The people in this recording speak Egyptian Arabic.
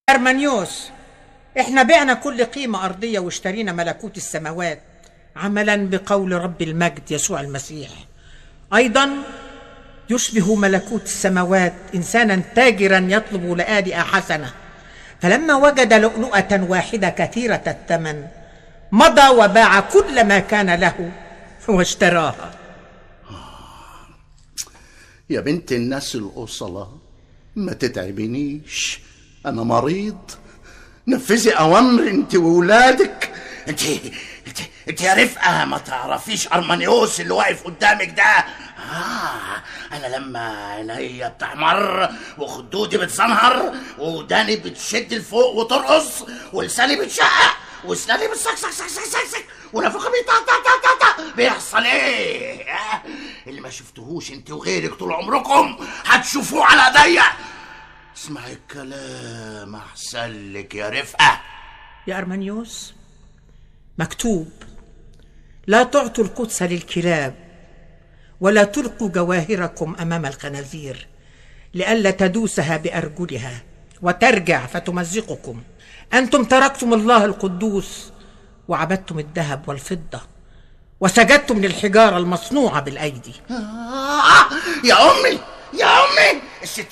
أرمانيوس احنا بعنا كل قيمة أرضية واشترينا ملكوت السماوات عملا بقول رب المجد يسوع المسيح أيضا يشبه ملكوت السماوات إنسانا تاجرا يطلب لآلئة حسنة فلما وجد لؤلؤة واحدة كثيرة الثمن مضى وباع كل ما كان له واشتراها يا بنت الناس الأصلة ما تتعبنيش أنا مريض نفذي أوامر أنت وولادك انت انت انت يا رفقه ما تعرفيش ارمانيوس اللي واقف قدامك ده اه انا لما عينيا بتحمر وخدودي بتزنهر وداني بتشد لفوق وترقص ولساني بتشقق واسناني بتسكسك سك سك سك سك ونفخي بيطقطقطقطق بيحصل ايه آه، اللي ما شفتهوش انت وغيرك طول عمركم هتشوفوه على ايديا اسمعي الكلام احسن لك يا رفقه يا أرمانيوس مكتوب لا تعطوا القدس للكلاب ولا تلقوا جواهركم أمام الخنازير لئلا تدوسها بأرجلها وترجع فتمزقكم أنتم تركتم الله القدوس وعبدتم الذهب والفضة وسجدتم للحجارة المصنوعة بالأيدي آه يا امي يا امي الست